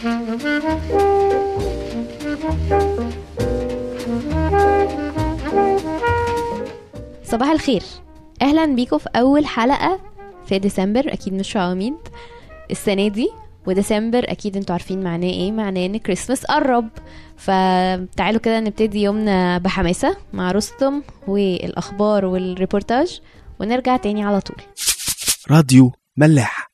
صباح الخير اهلا بيكم في اول حلقه في ديسمبر اكيد مش عواميد السنه دي وديسمبر اكيد انتوا عارفين معناه ايه معناه ان كريسماس قرب فتعالوا كده نبتدي يومنا بحماسه مع رستم والاخبار والريبورتاج ونرجع تاني على طول راديو ملاح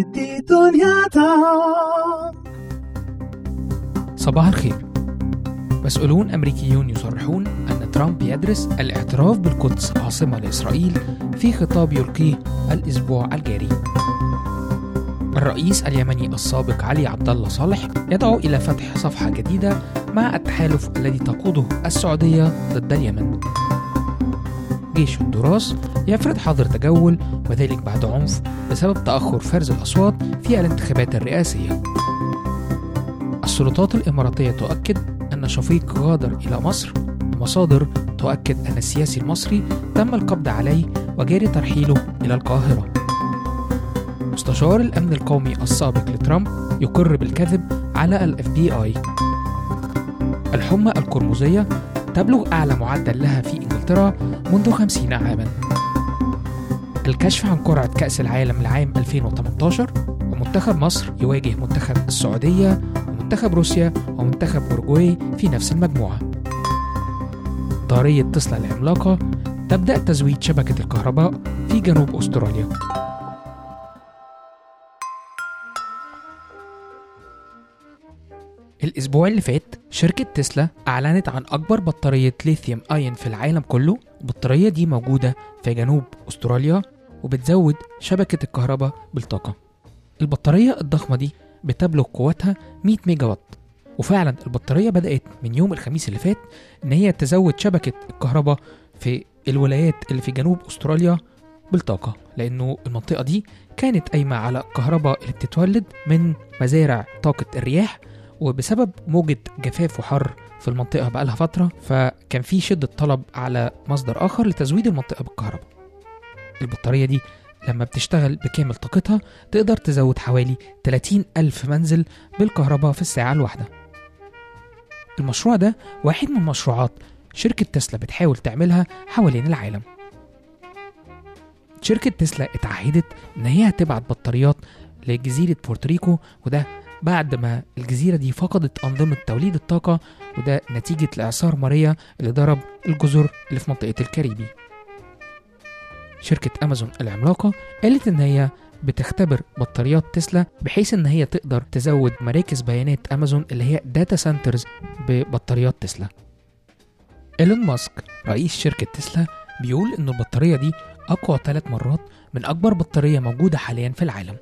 صباح الخير مسؤولون أمريكيون يصرحون أن ترامب يدرس الاعتراف بالقدس عاصمة لإسرائيل في خطاب يلقيه الأسبوع الجاري الرئيس اليمني السابق علي عبد الله صالح يدعو إلى فتح صفحة جديدة مع التحالف الذي تقوده السعودية ضد اليمن جيش هندوراس يفرض حظر تجول وذلك بعد عنف بسبب تأخر فرز الأصوات في الانتخابات الرئاسية السلطات الإماراتية تؤكد أن شفيق غادر إلى مصر ومصادر تؤكد أن السياسي المصري تم القبض عليه وجاري ترحيله إلى القاهرة مستشار الأمن القومي السابق لترامب يقر بالكذب على ال FBI الحمى القرمزية تبلغ أعلى معدل لها في إنجلترا منذ خمسين عاما الكشف عن قرعة كأس العالم لعام 2018 ومنتخب مصر يواجه منتخب السعودية ومنتخب روسيا ومنتخب أورجواي في نفس المجموعة طارية تسلا العملاقة تبدأ تزويد شبكة الكهرباء في جنوب أستراليا الأسبوع اللي فات شركة تسلا أعلنت عن أكبر بطارية ليثيوم أين في العالم كله البطارية دي موجودة في جنوب أستراليا وبتزود شبكة الكهرباء بالطاقة البطارية الضخمة دي بتبلغ قوتها 100 ميجا وات وفعلا البطارية بدأت من يوم الخميس اللي فات إن هي تزود شبكة الكهرباء في الولايات اللي في جنوب أستراليا بالطاقة لأنه المنطقة دي كانت قايمة على الكهرباء اللي بتتولد من مزارع طاقة الرياح وبسبب موجة جفاف وحر في المنطقة بقالها فترة فكان في شدة طلب على مصدر آخر لتزويد المنطقة بالكهرباء البطارية دي لما بتشتغل بكامل طاقتها تقدر تزود حوالي 30 ألف منزل بالكهرباء في الساعة الواحدة المشروع ده واحد من مشروعات شركة تسلا بتحاول تعملها حوالين العالم شركة تسلا اتعهدت إن هي هتبعت بطاريات لجزيرة بورتوريكو وده بعد ما الجزيرة دي فقدت أنظمة توليد الطاقة وده نتيجة لإعصار ماريا اللي ضرب الجزر اللي في منطقة الكاريبي شركة أمازون العملاقة قالت إن هي بتختبر بطاريات تسلا بحيث إن هي تقدر تزود مراكز بيانات أمازون اللي هي داتا سنترز ببطاريات تسلا إيلون ماسك رئيس شركة تسلا بيقول إن البطارية دي أقوى ثلاث مرات من أكبر بطارية موجودة حاليا في العالم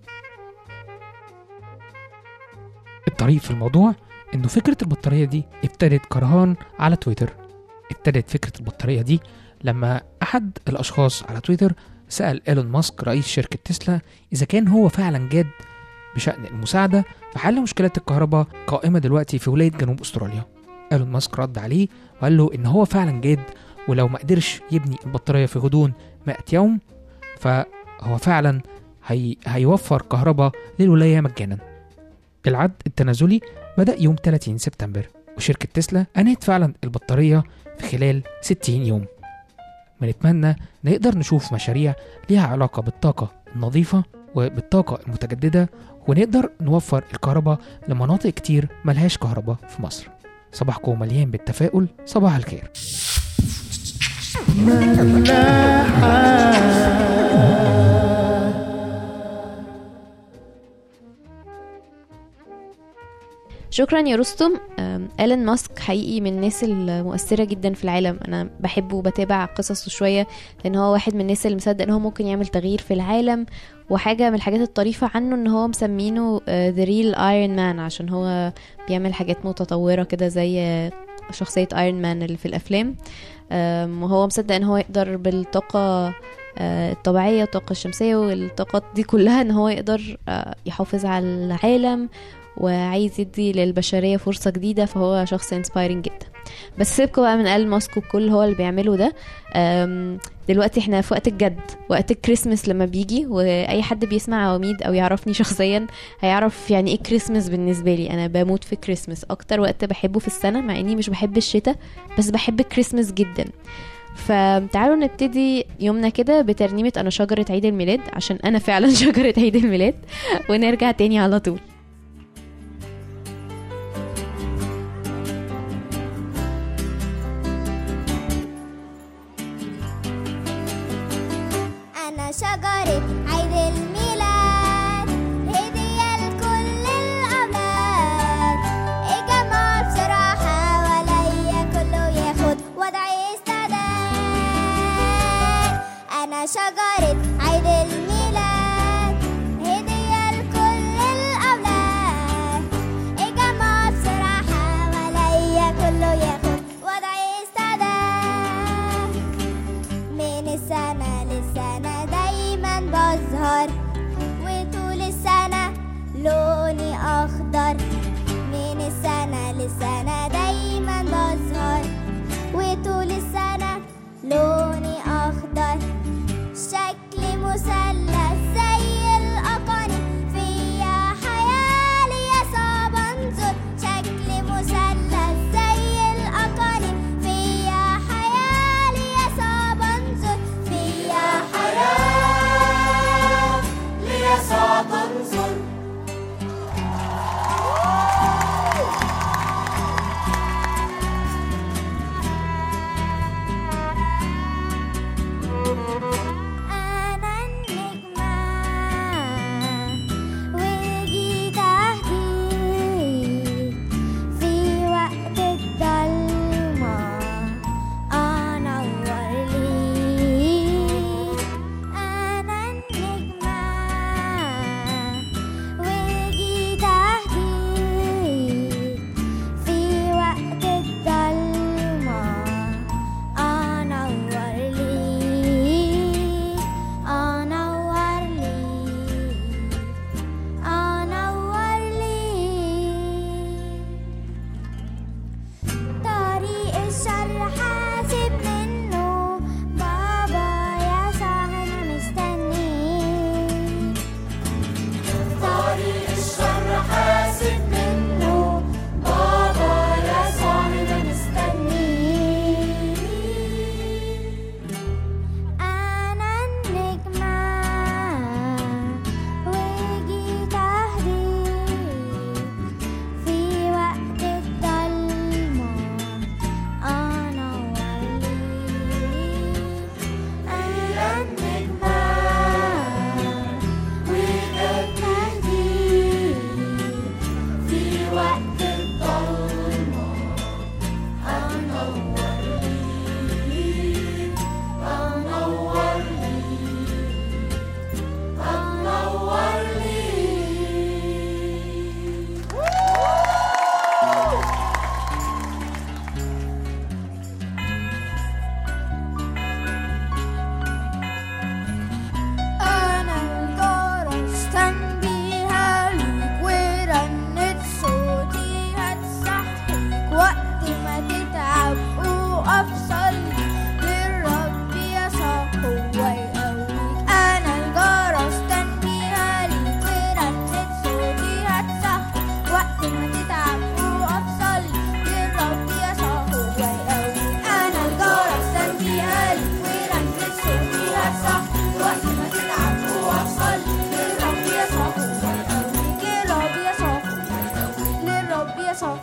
الطريف في الموضوع إنه فكرة البطارية دي ابتدت كرهان على تويتر ابتدت فكرة البطارية دي لما أحد الأشخاص على تويتر سأل إيلون ماسك رئيس شركة تسلا إذا كان هو فعلا جاد بشأن المساعدة في حل مشكلات الكهرباء قائمة دلوقتي في ولاية جنوب أستراليا إيلون ماسك رد عليه وقال له إن هو فعلا جاد ولو ما قدرش يبني البطارية في غضون 100 يوم فهو فعلا هي... هيوفر كهرباء للولاية مجانا العد التنازلي بدأ يوم 30 سبتمبر وشركة تسلا أنهت فعلا البطارية في خلال 60 يوم بنتمنى نقدر نشوف مشاريع ليها علاقة بالطاقة النظيفة وبالطاقة المتجددة ونقدر نوفر الكهرباء لمناطق كتير ملهاش كهرباء في مصر صباحكم مليان بالتفاؤل صباح الخير شكرا يا رستم أم، ايلون ماسك حقيقي من الناس المؤثرة جدا في العالم انا بحبه وبتابع قصصه شوية لان هو واحد من الناس اللي مصدق ان هو ممكن يعمل تغيير في العالم وحاجة من الحاجات الطريفة عنه ان هو مسمينه ذا ريل ايرون مان عشان هو بيعمل حاجات متطورة كده زي آه، شخصية ايرون مان اللي في الافلام أم، وهو مصدق ان هو يقدر بالطاقة آه، الطبيعية والطاقة الشمسية والطاقات دي كلها ان هو يقدر آه، يحافظ على العالم وعايز يدي للبشرية فرصة جديدة فهو شخص انسبايرنج جدا بس سيبكوا بقى من ايلون ماسك وكل هو اللي بيعمله ده أم، دلوقتي احنا في وقت الجد وقت الكريسماس لما بيجي واي حد بيسمع عواميد او يعرفني شخصيا هيعرف يعني ايه كريسماس بالنسبه لي انا بموت في كريسماس اكتر وقت بحبه في السنه مع اني مش بحب الشتاء بس بحب الكريسماس جدا فتعالوا نبتدي يومنا كده بترنيمة أنا شجرة عيد الميلاد عشان أنا فعلا شجرة عيد الميلاد ونرجع تاني على طول أنا شجرة عيد الميلاد هدية لكل الأولاد الجماعة بصراحة وليا كله ياخد وضع استعداد أنا شجرة عيد الميلاد هدية لكل الأولاد الجماعة بصراحة وليا كله ياخد وضع استعداد من السنة للسنة دايما بظهر وطول السنة لوني أخضر من السنة للسنة دايما بظهر وطول السنة لوني أخضر شكلي مثلث زي الأقاني فيا حياة ليا صعب أنظر شكلي مثلث زي الأقاني فيا حياة ليا صعب أنظر فيا حياة ليا صعب أنظر أنا النجمة وجيت أهديك في وقت الضلمة أنور ليك أنا النجمة وجيت أهديك في وقت الضلمة أنور ليك أنور ليك أنور ليك طريق الشر حاسب منه بابا يا صاحنا مستنيك طريق الشر حاسب منه بابا يا صاحنا مستنيك أنا النجمة وجيت أهديك في وقت الضلمة أنور ليك أنا النجمة وجيت أهديك في وقت الضلمة أنور ليك أنور ليك أنور ليك أنا الجرس تنبيها ليك ورنة صوتي هتصحيك وقت ما تتعب وقف صلي للرب يسوع هو يقويك أنا الجرس تنبيها ليك ورنة صوتي هتصحيك وقت ما تتعب وقف صلي للرب يسوع هو يقويك أنا الجرس تنبيها ليك ورنة صوتي هتصحيك وقت ما تتعب وقف صلي للرب يسوع هو يقويك للرب يسوع للرب يسوع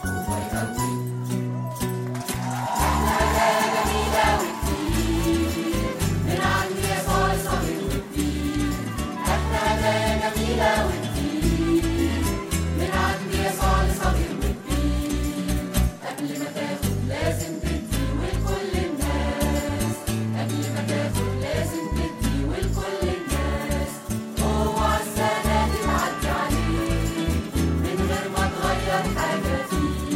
من غير ما تغير حاجة فيك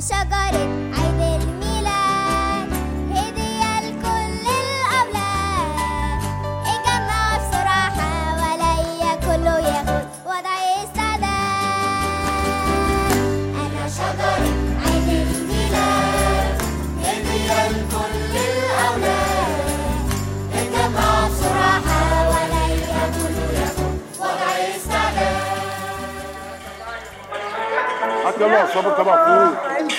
شجرة عيد الميلاد هدية لكل الأولاد اتجمعوا بسرعة حواليا كله ياخد وضع استعداد أنا شجرة عيد الميلاد هدية لكل الأولاد اتجمعوا بسرعة حواليا كله ياخد وضع استعداد هات يلا صابر طبق فول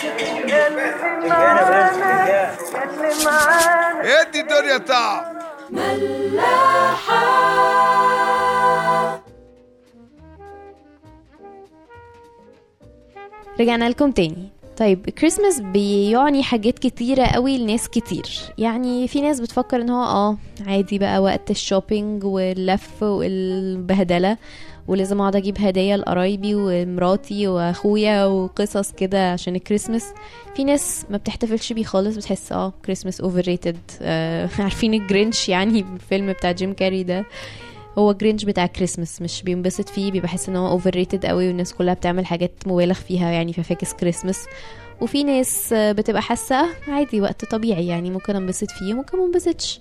ادي الدنيا طعم رجعنا لكم تاني طيب الكريسماس بيعني حاجات كتيرة قوي لناس كتير يعني في ناس بتفكر ان هو اه عادي بقى وقت الشوبينج واللف والبهدلة ولازم اقعد اجيب هدايا لقرايبي ومراتي واخويا وقصص كده عشان الكريسماس في ناس ما بتحتفلش بيه خالص بتحس اه كريسماس اوفر ريتد عارفين الجرينش يعني الفيلم بتاع جيم كاري ده هو جرينش بتاع كريسماس مش بينبسط فيه بيبقى حاسس ان هو اوفر ريتد قوي والناس كلها بتعمل حاجات مبالغ فيها يعني ففاكس كريسماس وفي ناس آه، بتبقى حاسه آه، عادي وقت طبيعي يعني ممكن انبسط فيه ممكن ما انبسطش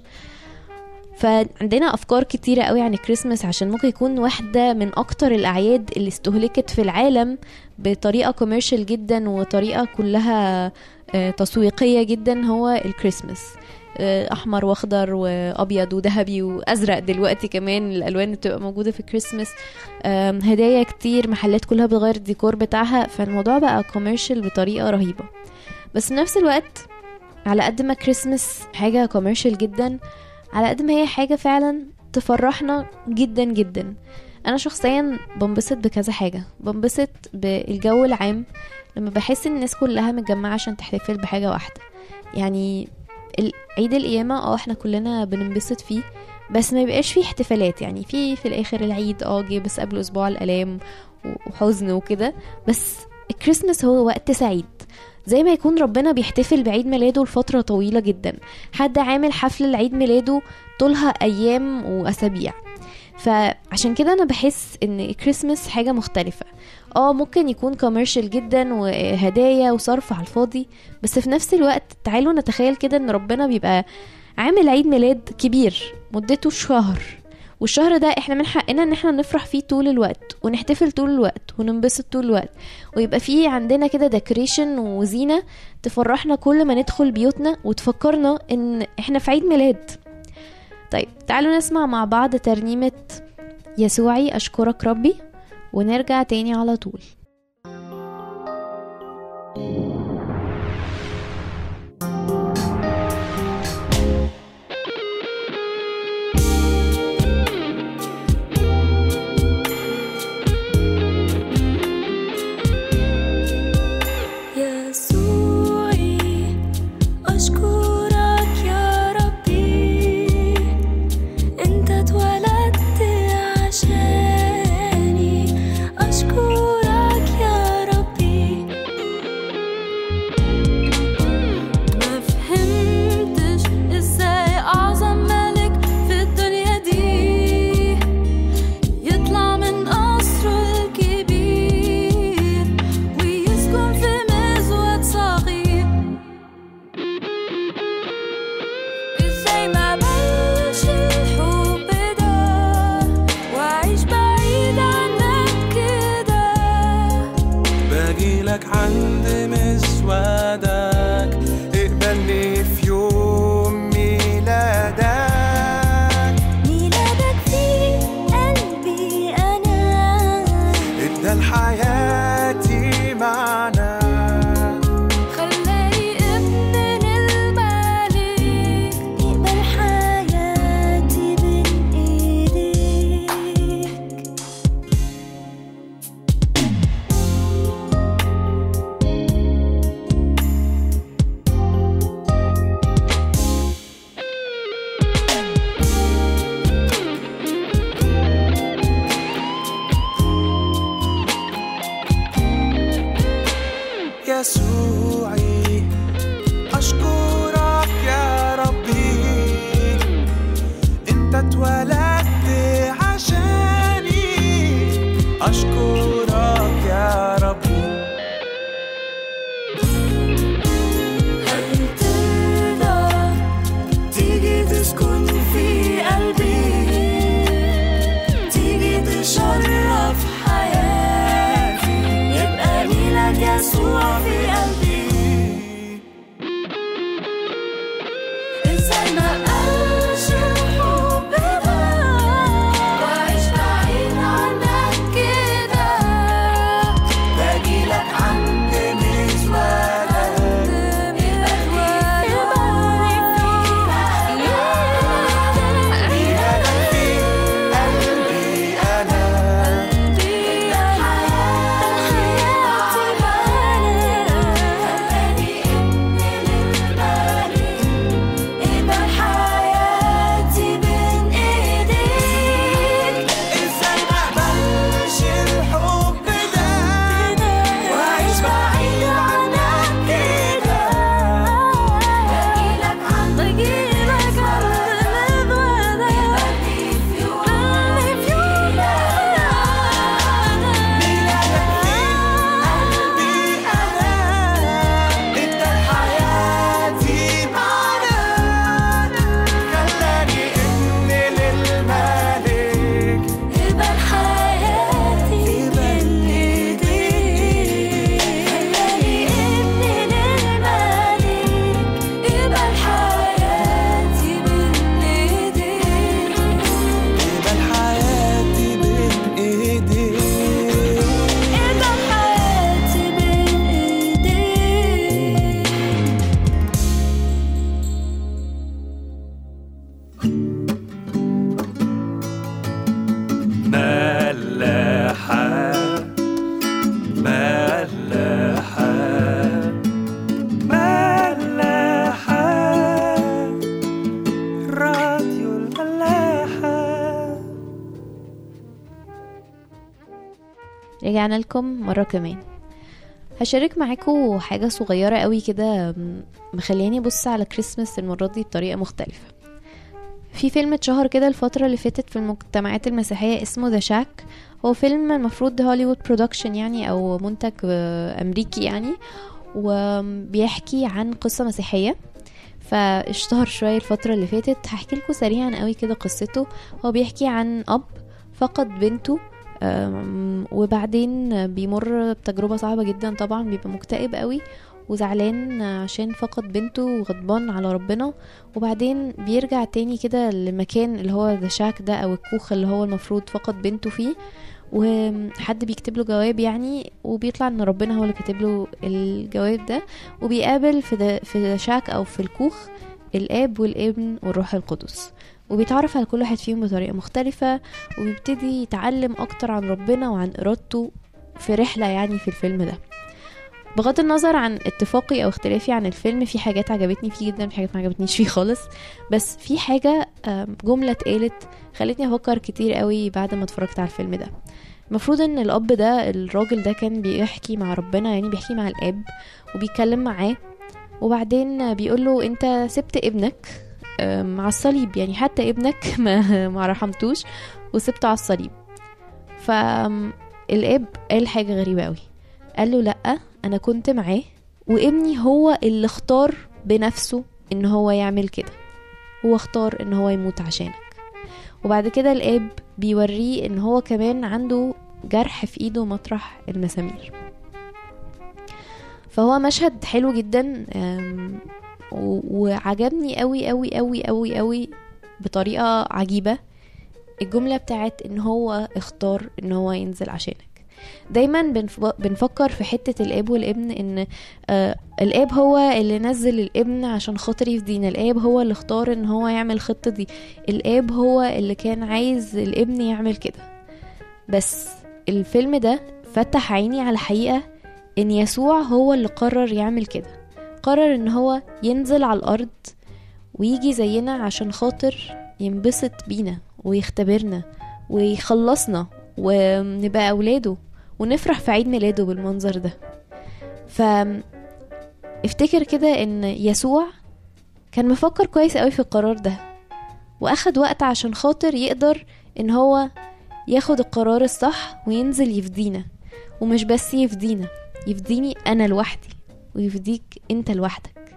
فعندنا افكار كتيره قوي عن الكريسماس عشان ممكن يكون واحده من اكتر الاعياد اللي استهلكت في العالم بطريقه كوميرشال جدا وطريقه كلها آه، تسويقيه جدا هو الكريسماس آه، احمر واخضر وابيض وذهبي وازرق دلوقتي كمان الالوان اللي بتبقى موجوده في الكريسماس آم، هدايا كتير محلات كلها بتغير الديكور بتاعها فالموضوع بقى كوميرشال بطريقه رهيبه بس في نفس الوقت على قد ما كريسماس حاجه كوميرشال جدا على قد ما هي حاجه فعلا تفرحنا جدا جدا انا شخصيا بنبسط بكذا حاجه بنبسط بالجو العام لما بحس ان الناس كلها متجمعه عشان تحتفل بحاجه واحده يعني ال- عيد القيامة اه احنا كلنا بننبسط فيه بس ما يبقاش فيه احتفالات يعني في في الاخر العيد اه جه بس قبله اسبوع الالام وحزن وكده بس الكريسماس هو وقت سعيد زي ما يكون ربنا بيحتفل بعيد ميلاده لفترة طويلة جدا حد عامل حفل لعيد ميلاده طولها ايام واسابيع فعشان كده انا بحس ان الكريسماس حاجة مختلفة اه ممكن يكون كوميرشال جدا وهدايا وصرف على الفاضي بس في نفس الوقت تعالوا نتخيل كده ان ربنا بيبقى عامل عيد ميلاد كبير مدته شهر والشهر ده احنا من حقنا ان احنا نفرح فيه طول الوقت ونحتفل طول الوقت وننبسط طول الوقت ويبقى فيه عندنا كده ديكوريشن وزينة تفرحنا كل ما ندخل بيوتنا وتفكرنا ان احنا في عيد ميلاد طيب تعالوا نسمع مع بعض ترنيمة يسوعي أشكرك ربي ونرجع تاني على طول يسوعي أشكرك يا ربي أنت اتولدت عشاني أشكرك يا ربي ما فهمتش إزاي أعظم ملك في الدنيا دي يطلع من قصره الكبير ويسكن في مزود صغير ازاي ما بلش الحب ده واعيش بعيد عنك كده باجيلك عند مسودك اقبلني في يوم ميلادك ميلادك في قلبي انا ادى لحياتي معنى خلاني ابن الملك يقبل حياتي بين ايديك رجعنا لكم مرة كمان هشارك معاكم حاجة صغيرة قوي كده م- مخلياني ابص على كريسمس المرة دي بطريقة مختلفة في فيلم اتشهر كده الفترة اللي فاتت في المجتمعات المسيحية اسمه ذا شاك هو فيلم المفروض هوليوود برودكشن يعني او منتج آه، امريكي يعني وبيحكي عن قصة مسيحية فاشتهر شوية الفترة اللي فاتت هحكي لكم سريعا قوي كده قصته هو بيحكي عن أب فقد بنته أم، وبعدين بيمر بتجربة صعبة جدا طبعا بيبقى مكتئب قوي وزعلان عشان فقد بنته وغضبان على ربنا وبعدين بيرجع تاني كده للمكان اللي هو ذا شاك ده او الكوخ اللي هو المفروض فقد بنته فيه وحد بيكتب له جواب يعني وبيطلع ان ربنا هو اللي كاتب له الجواب ده وبيقابل في ذا في ذا شاك او في الكوخ الاب والابن والروح القدس وبيتعرف على كل واحد فيهم بطريقه مختلفه وبيبتدي يتعلم اكتر عن ربنا وعن ارادته في رحله يعني في الفيلم ده بغض النظر عن اتفاقي او اختلافي عن الفيلم في حاجات عجبتني فيه جدا في حاجات ما عجبتنيش فيه خالص بس في حاجه آم، جمله اتقالت خلتني افكر كتير قوي بعد ما اتفرجت على الفيلم ده المفروض ان الاب ده الراجل ده كان بيحكي مع ربنا يعني بيحكي مع الاب وبيتكلم معاه وبعدين بيقول له انت سبت ابنك آم، على الصليب يعني حتى ابنك ما ما رحمتوش وسبته على الصليب فالاب قال حاجه غريبه قوي قال له لا انا كنت معاه وابني هو اللي اختار بنفسه ان هو يعمل كده هو اختار ان هو يموت عشانك وبعد كده الاب بيوريه ان هو كمان عنده جرح في ايده مطرح المسامير فهو مشهد حلو جدا أم، و- وعجبني قوي قوي قوي قوي قوي بطريقة عجيبة الجملة بتاعت ان هو اختار ان هو ينزل عشانك دايما بنف- بنفكر في حتة الاب والابن ان آه الاب هو اللي نزل الابن عشان خاطر يفدينا الاب هو اللي اختار ان هو يعمل الخطة دي الاب هو اللي كان عايز الابن يعمل كده بس الفيلم ده فتح عيني على حقيقة ان يسوع هو اللي قرر يعمل كده قرر ان هو ينزل على الارض ويجي زينا عشان خاطر ينبسط بينا ويختبرنا ويخلصنا ونبقى اولاده ونفرح في عيد ميلاده بالمنظر ده ف افتكر كده ان يسوع كان مفكر كويس قوي في القرار ده واخد وقت عشان خاطر يقدر ان هو ياخد القرار الصح وينزل يفدينا ومش بس يفدينا يفديني انا لوحدي ويفديك انت لوحدك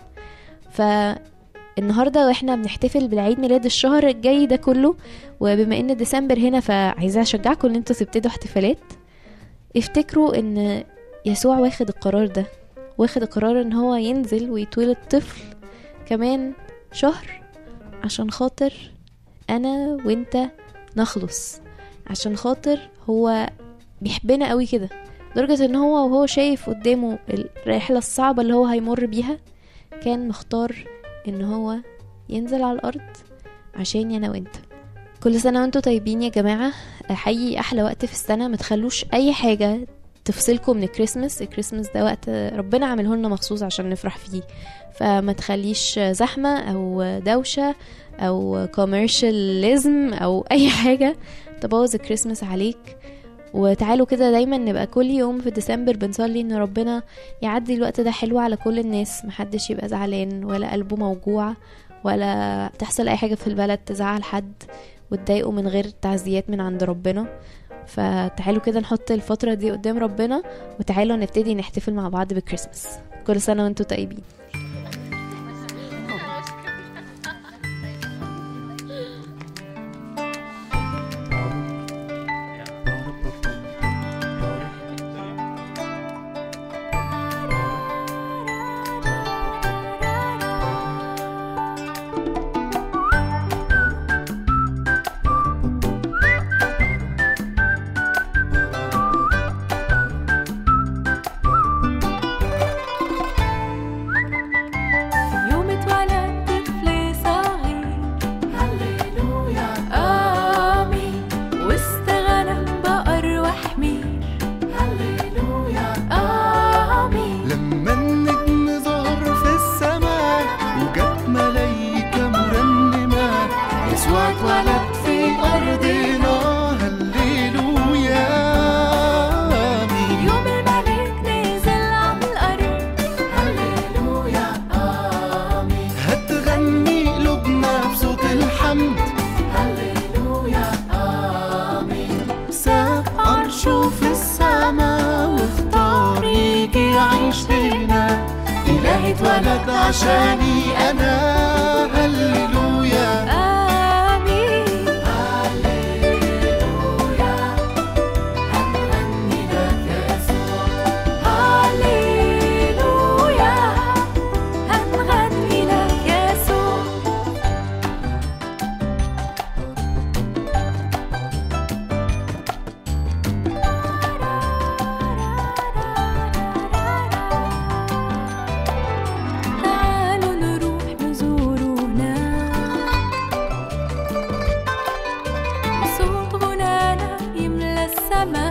فالنهارده واحنا بنحتفل بالعيد ميلاد الشهر الجاي ده كله وبما ان ديسمبر هنا فعايزه اشجعكم ان انتوا تبتدوا احتفالات افتكروا ان يسوع واخد القرار ده واخد القرار ان هو ينزل ويتولد طفل كمان شهر عشان خاطر انا وانت نخلص عشان خاطر هو بيحبنا قوي كده لدرجة ان هو وهو شايف قدامه الرحلة الصعبة اللي هو هيمر بيها كان مختار ان هو ينزل على الارض عشان انا وانت كل سنة وانتوا طيبين يا جماعة حقيقي احلى وقت في السنة ما تخلوش اي حاجة تفصلكم من الكريسماس الكريسماس ده وقت ربنا عامله لنا مخصوص عشان نفرح فيه فما تخليش زحمة او دوشة او كوميرشاليزم او اي حاجة تبوظ الكريسماس عليك وتعالوا كده دايما نبقى كل يوم في ديسمبر بنصلي ان ربنا يعدي الوقت ده حلو على كل الناس محدش يبقى زعلان ولا قلبه موجوع ولا تحصل اي حاجة في البلد تزعل حد وتضايقه من غير تعزيات من عند ربنا فتعالوا كده نحط الفترة دي قدام ربنا وتعالوا نبتدي نحتفل مع بعض بالكريسماس كل سنة وانتوا طيبين يعيش فينا إلهي اتولد عشاني أنا هللويا آمين هللويا هنغني لك يسوع هللويا هنغني لك يسوع تعالوا نروح نزور هناك صوت غنانا يملى السماء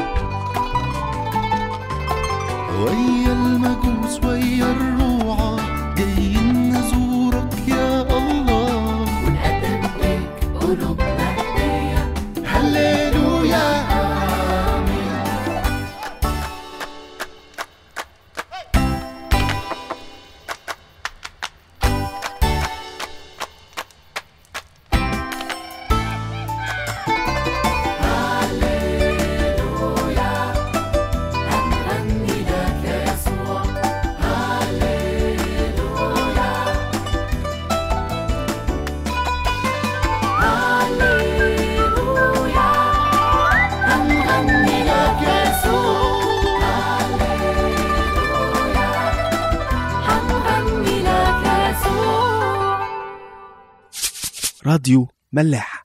ويا المجوس ويا الروعة جايين نزورك يا الله ونقدم لك قلوبنا هدية هللويا آمين هنغني لك يسوع هللويا هللويا هنغني لك يسوع هللويا هنغني لك يسوع راديو ملاح